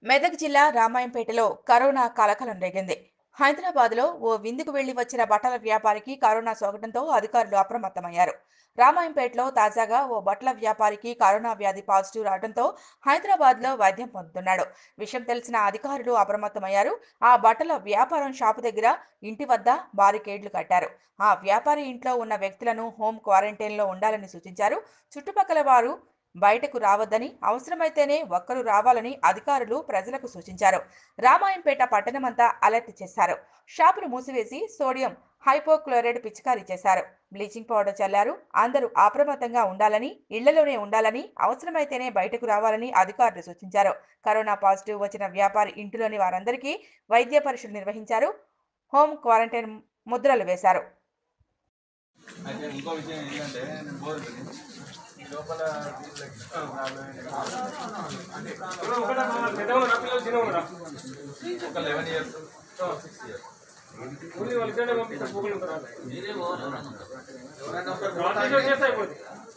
మెదక్ జిల్లా రామాయంపేటలో కరోనా కలకలం రేగింది హైదరాబాద్లో ఓ విందుకు వెళ్లి వచ్చిన బట్టల వ్యాపారికి కరోనా సోకడంతో అధికారులు అప్రమత్తమయ్యారు రామాయంపేటలో తాజాగా ఓ బట్టల వ్యాపారికి కరోనా వ్యాధి పాజిటివ్ రావడంతో హైదరాబాద్లో వైద్యం పొందుతున్నాడు విషయం తెలిసిన అధికారులు అప్రమత్తమయ్యారు ఆ బట్టల వ్యాపారం షాపు దగ్గర ఇంటి వద్ద బారికేడ్లు కట్టారు ఆ వ్యాపారి ఇంట్లో ఉన్న వ్యక్తులను హోం క్వారంటైన్లో ఉండాలని సూచించారు చుట్టుపక్కల వారు బయటకు రావద్దని అవసరమైతేనే ఒక్కరు రావాలని అధికారులు ప్రజలకు సూచించారు రామాయంపేట పట్టణమంతా అలర్ట్ చేశారు షాపును మూసివేసి సోడియం హైపోక్లోరైడ్ పిచికారీ చేశారు బ్లీచింగ్ పౌడర్ చల్లారు అందరూ అప్రమత్తంగా ఉండాలని ఇళ్లలోనే ఉండాలని అవసరమైతేనే బయటకు రావాలని అధికారులు సూచించారు కరోనా పాజిటివ్ వచ్చిన వ్యాపారి ఇంటిలోని వారందరికీ వైద్య పరీక్షలు నిర్వహించారు హోం క్వారంటైన్ ముద్రలు వేశారు అయితే ఇంకో విషయం ఏంటంటే నేను బోధకుని ఈ లోపల వీళ్ళకి ప్రాబ్లం ఏంటంటే ఒక లెవెన్ ఇయర్స్ సిక్స్ ఇయర్స్ ఎవరైనా ఒకరు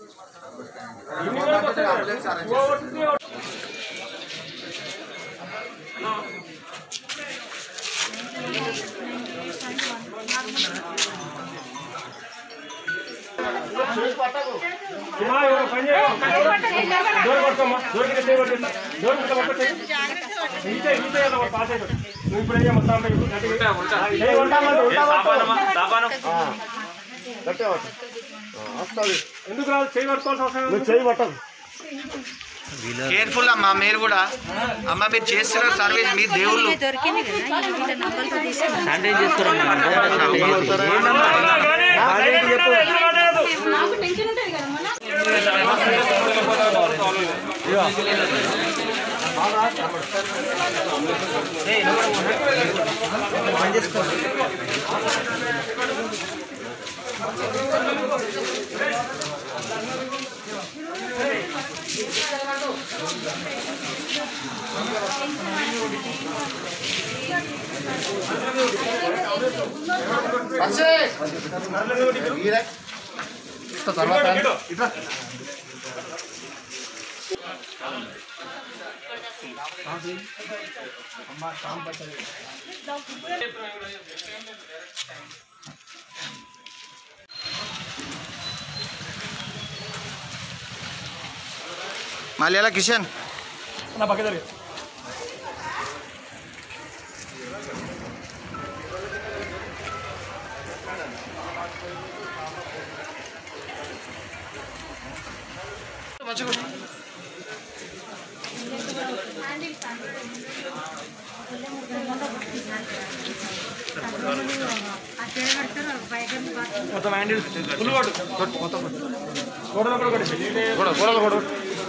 ఎందుకు రాదు చేయి పట్టుకోవాల్సిన అవసరం నువ్వు చేయి పట్టదు కేర్ఫుల్ అమ్మా మీరు కూడా అమ్మ మీరు చేస్తున్న సర్వీస్ మీ దేవుళ్ళు దొరికింది కదా వీళ్ళ నంబర్తో తీసి నాకు టెన్షన్ ఉంటుంది కదా మన మళ్ళీ ఎలా కిషన్ నా పక్క జరిగి మొత్తం హ్యాండిల్ ఫుల్ కొట్టు మొత్తం గోడలో కూడా కొట్టి గోడలో కూడా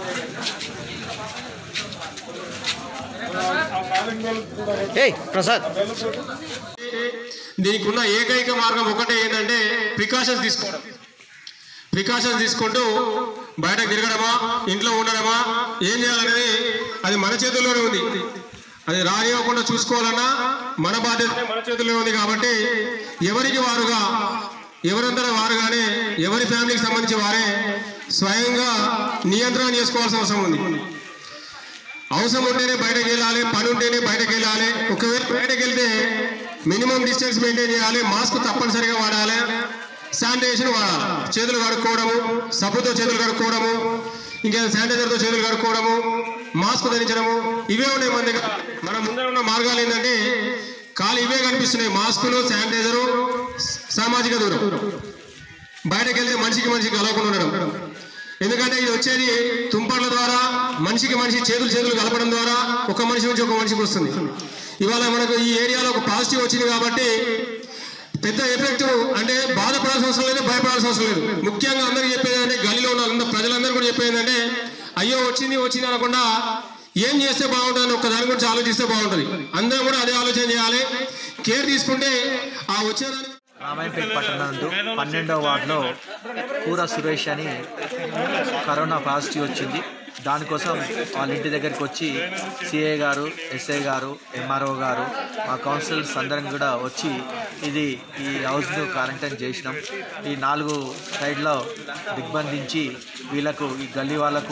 ఏయ్ ప్రసాద్ దీనికి ఉన్న ఏకైక మార్గం ఒకటే ఏంటంటే ప్రికాషన్స్ తీసుకోవడం ప్రికాషన్స్ తీసుకుంటూ బయటకు తిరగడమా ఇంట్లో ఉండడమా ఏం చేయాలనేది అది మన చేతుల్లోనే ఉంది అది రానివ్వకుండా చూసుకోవాలన్నా మన బాధ్యత మన చేతుల్లో ఉంది కాబట్టి ఎవరికి వారుగా ఎవరందరూ వారుగానే ఎవరి ఫ్యామిలీకి సంబంధించి వారే స్వయంగా నియంత్రణ చేసుకోవాల్సిన అవసరం ఉంది అవసరం ఉంటేనే బయటకు వెళ్ళాలి పని ఉంటేనే బయటకు వెళ్ళాలి ఒకవేళ బయటకు వెళ్తే మినిమం డిస్టెన్స్ మెయింటైన్ చేయాలి మాస్క్ తప్పనిసరిగా వాడాలి శానిటైజేషన్ వాడాలి చేతులు కడుక్కోవడము సబ్బుతో చేతులు కడుక్కోవడము ఇంకా శానిటైజర్తో చేతులు కడుక్కోవడము మాస్క్ ధరించడము ఇవే ఉన్నాయి మన దగ్గర మన ముందర ఉన్న మార్గాలు ఏంటంటే కాలు ఇవే కనిపిస్తున్నాయి మాస్కులు శానిటైజరు సామాజిక దూరం బయటకు వెళ్తే మనిషికి మనిషికి కలవకుండా ఉండడం ఎందుకంటే ఇది వచ్చేది తుంపర్ల ద్వారా మనిషికి మనిషి చేతులు చేతులు కలపడం ద్వారా ఒక మనిషి నుంచి ఒక మనిషికి వస్తుంది ఇవాళ మనకు ఈ ఏరియాలో ఒక పాజిటివ్ వచ్చింది కాబట్టి పెద్ద ఎఫెక్ట్ అంటే బాధపడాల్సిన అవసరం లేదు భయపడాల్సిన అవసరం లేదు ముఖ్యంగా అందరికీ చెప్పేది అంటే గలీలో ఉన్న అందరూ ప్రజలందరూ కూడా చెప్పేది ఏంటంటే అయ్యో వచ్చింది వచ్చింది అనకుండా ఏం చేస్తే బాగుంటుంది ఒక్క దాని గురించి ఆలోచిస్తే బాగుంటుంది అందరం కూడా అదే ఆలోచన చేయాలి కేర్ తీసుకుంటే ఆ వచ్చేదానికి రామాయంపేట పట్టణందు పన్నెండవ వార్డులో కూర సురేష్ అని కరోనా పాజిటివ్ వచ్చింది దానికోసం వాళ్ళ ఇంటి దగ్గరికి వచ్చి సిఐ గారు ఎస్ఐ గారు ఎంఆర్ఓ గారు మా కౌన్సిలర్స్ అందరం కూడా వచ్చి ఇది ఈ హౌస్ను క్వారంటైన్ చేసినాం ఈ నాలుగు సైడ్లో దిగ్బంధించి వీళ్ళకు ఈ గల్లీ వాళ్ళకు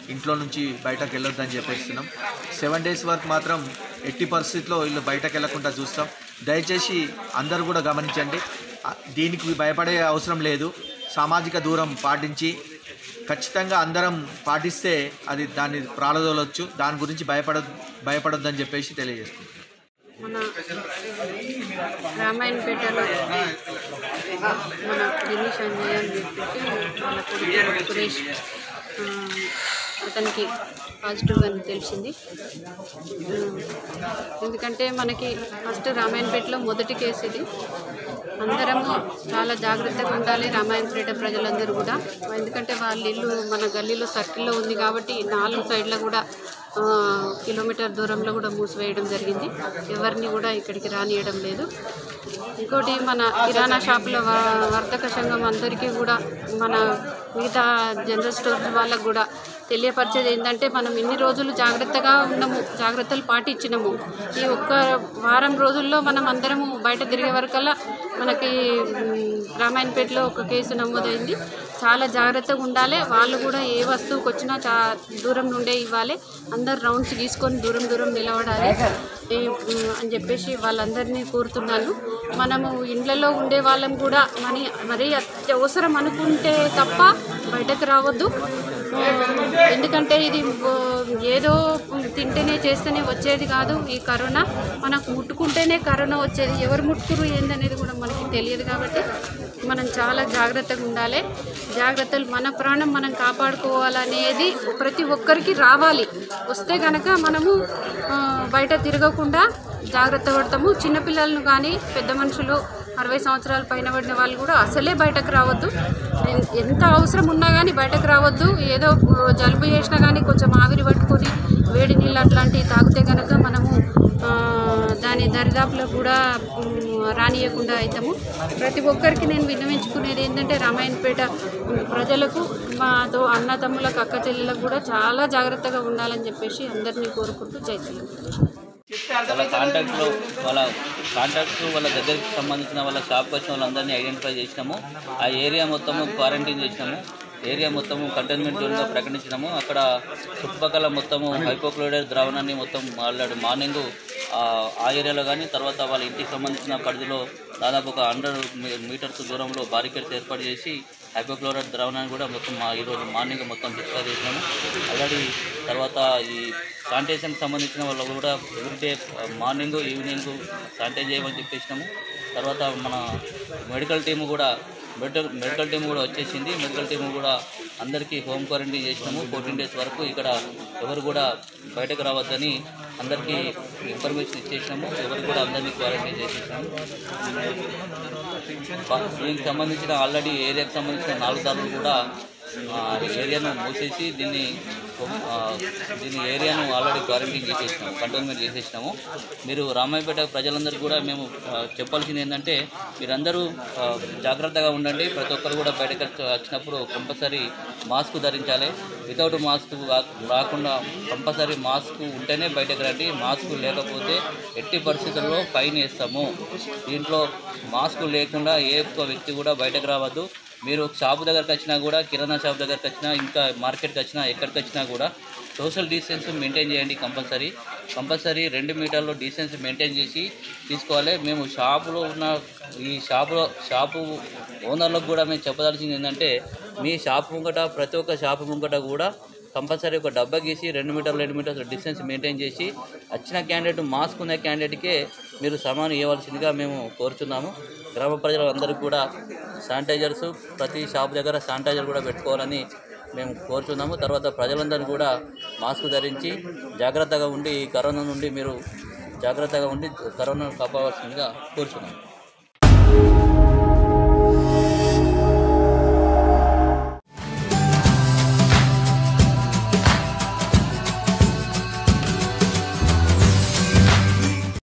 ఇంట్లో నుంచి బయటకు వెళ్ళొద్దని చెప్పేస్తున్నాం సెవెన్ డేస్ వరకు మాత్రం ఎట్టి పరిస్థితుల్లో వీళ్ళు బయటకు వెళ్లకుండా చూస్తాం దయచేసి అందరూ కూడా గమనించండి ఆ, దీనికి భయపడే అవసరం లేదు సామాజిక దూరం పాటించి ఖచ్చితంగా అందరం పాటిస్తే అది దాన్ని ప్రాణదోలొచ్చు దాని గురించి భయపడ భయపడొద్దని చెప్పేసి తెలియజేస్తుంది మన రామాయణపేటలో మన దినేష్ అంజయ్ అని చెప్పేసి వాళ్ళ కొడుకు సురేష్ ఆ, అతనికి పాజిటివ్ అని తెలిసింది ఆ, ఎందుకంటే మనకి ఫస్ట్ రామాయణపేటలో మొదటి కేసు ఇది అందరము చాలా జాగ్రత్తగా ఉండాలి రామాయణపేట ప్రజలందరూ కూడా ఎందుకంటే వాళ్ళ ఇల్లు మన గల్లీలో సర్కిల్లో ఉంది కాబట్టి నాలుగు సైడ్లో కూడా ఆ, కిలోమీటర్ దూరంలో కూడా మూసివేయడం జరిగింది ఎవరిని కూడా ఇక్కడికి రానియడం లేదు ఇంకోటి మన కిరాణా షాపుల వ- వర్తక సంఘం అందరికీ కూడా మన మిగతా జనరల్ స్టోర్స్ వాళ్ళకు కూడా తెలియపరిచేది ఏంటంటే మనం ఇన్ని రోజులు జాగ్రత్తగా ఉన్నాము జాగ్రత్తలు పాటించినాము ఈ ఒక్క వారం రోజుల్లో మనం అందరము బయట తిరిగే వరకల్లా మనకి మ్, రామాయణపేటలో ఒక కేసు నమోదైంది చాలా జాగ్రత్తగా ఉండాలి వాళ్ళు కూడా ఏ వస్తువుకి వచ్చినా చా దూరం నుండే ఇవ్వాలి అందరు రౌండ్స్ గీసుకొని దూరం దూరం నిలబడాలి ఈ, మ్, అని చెప్పేసి వాళ్ళందరినీ కోరుతున్నాను మనము ఇండ్లలో ఉండే వాళ్ళం కూడా మనీ మరీ అత్యవసరం అనుకుంటే తప్ప బయటకు రావద్దు ఆ, ఎందుకంటే ఇది ఓ, ఏదో తింటేనే చేస్తేనే వచ్చేది కాదు ఈ కరోనా మనకు ముట్టుకుంటేనే కరోనా వచ్చేది ఎవరు ముట్టుకురు ఏందనేది కూడా మనకి తెలియదు కాబట్టి మనం చాలా జాగ్రత్తగా ఉండాలి జాగ్రత్తలు మన ప్రాణం మనం కాపాడుకోవాలనేది ప్రతి ఒక్కరికి రావాలి వస్తే కనుక మనము ఆ, బయట తిరగకుండా జాగ్రత్త పడతాము చిన్నపిల్లలను కానీ పెద్ద మనుషులు అరవై సంవత్సరాల పైన పడిన వాళ్ళు కూడా అసలే బయటకు రావద్దు ఎన్- ఎంత అవసరం ఉన్నా కానీ బయటకు రావద్దు ఏదో ఆ, జలుబు చేసినా కానీ కొంచెం ఆవిరి పట్టుకొని వేడి నీళ్ళు అట్లాంటివి తాగితే కనుక మనము ఆ, దాని దరిదాపులో కూడా ఉమ్, రానియకుండా అవుతాము ప్రతి ఒక్కరికి నేను విన్నవించుకునేది ఏంటంటే రామాయణపేట ఉమ్, ప్రజలకు మాతో అన్న తమ్ములకు అక్క చెల్లెలకు కూడా చాలా జాగ్రత్తగా ఉండాలని చెప్పేసి అందరినీ కోరుకుంటూ చైతన్యం వాళ్ళ కాంటాక్ట్లో వాళ్ళ కాంటాక్ట్స్ వాళ్ళ దగ్గరికి సంబంధించిన వాళ్ళ షాప్కి వచ్చిన వాళ్ళందరినీ ఐడెంటిఫై చేసినాము ఆ ఏరియా మొత్తము క్వారంటైన్ చేసినాము ఏరియా మొత్తము కంటైన్మెంట్ జోన్గా ప్రకటించినాము అక్కడ చుట్టుపక్కల మొత్తము హైపోక్లోరైడ్ ద్రావణాన్ని మొత్తం వాళ్ళాడు మార్నింగ్ ఆ ఏరియాలో కానీ తర్వాత వాళ్ళ ఇంటికి సంబంధించిన పరిధిలో దాదాపు ఒక హండ్రెడ్ మీటర్స్ దూరంలో బారికేడ్స్ ఏర్పాటు చేసి హైపోక్లోరైడ్ ద్రావణాన్ని కూడా మొత్తం మా ఈరోజు మార్నింగ్ మొత్తం డిస్కస్ చేసినాము ఆల్రెడీ తర్వాత ఈ శానిటైజేషన్కి సంబంధించిన వాళ్ళు కూడా ఎవ్రీడే మార్నింగ్ ఈవినింగ్ శానిటైజ్ చేయమని చెప్పేసినాము తర్వాత మన మెడికల్ టీము కూడా మెడికల్ మెడికల్ టీం కూడా వచ్చేసింది మెడికల్ టీం కూడా అందరికీ హోమ్ క్వారంటైన్ చేసినాము ఫోర్టీన్ డేస్ వరకు ఇక్కడ ఎవరు కూడా బయటకు రావద్దని అందరికీ ఇన్ఫర్మేషన్ ఇచ్చేసినాము ఎవరు కూడా అందరినీ క్వారంటైన్ చేసేసినాము ప- దీనికి సంబంధించిన ఆల్రెడీ ఏరియాకి సంబంధించిన నాలుగు దారులు కూడా ఆ, ఏరియాను మూసేసి దీన్ని ఆ, దీని ఏరియాను ఆల్రెడీ క్వారంటైన్ చేసేసినాము కంటోన్మెంట్ చేసేసినాము మీరు రామాయపేట ప్రజలందరికీ కూడా మేము ఆ, చెప్పాల్సింది ఏంటంటే మీరందరూ ఆ, జాగ్రత్తగా ఉండండి ప్రతి ఒక్కరు కూడా బయటకు వచ్చి- వచ్చినప్పుడు కంపల్సరీ మాస్క్ ధరించాలి వితౌట్ మాస్క్ రా- రాకుండా కంపల్సరీ మాస్క్ ఉంటేనే బయటకు రండి మాస్క్ లేకపోతే ఎట్టి పరిస్థితుల్లో ఫైన్ వేస్తాము దీంట్లో మాస్క్ లేకుండా ఏ ఒక్క వ్యక్తి కూడా బయటకు రావద్దు మీరు షాపు దగ్గరకు వచ్చినా కూడా కిరాణా షాప్ దగ్గరకు వచ్చినా ఇంకా మార్కెట్కి వచ్చినా ఎక్కడికి వచ్చినా కూడా సోషల్ డిస్టెన్స్ మెయింటైన్ చేయండి కంపల్సరీ కంపల్సరీ రెండు మీటర్లు డిస్టెన్స్ మెయింటైన్ చేసి తీసుకోవాలి మేము షాపులో ఉన్న ఈ షాపులో షాపు ఓనర్లకు కూడా మేము చెప్పదలసింది ఏంటంటే మీ షాపు ముంగట ప్రతి ఒక్క షాపు ముంగట కూడా కంపల్సరీ ఒక డబ్బా గీసి రెండు మీటర్లు రెండు మీటర్ల డిస్టెన్స్ మెయింటైన్ చేసి వచ్చిన క్యాండిడేట్ మాస్క్ ఉన్న క్యాండిడేట్కే మీరు సమానం ఇవ్వాల్సిందిగా మేము కోరుచున్నాము గ్రామ ప్రజలందరికీ కూడా శానిటైజర్స్ ప్రతి షాప్ దగ్గర శానిటైజర్ కూడా పెట్టుకోవాలని మేము కోరుచున్నాము తర్వాత ప్రజలందరూ కూడా మాస్క్ ధరించి జాగ్రత్తగా ఉండి ఈ కరోనా నుండి మీరు జాగ్రత్తగా ఉండి కరోనాను కాపాడాల్సిందిగా కోరుచున్నాము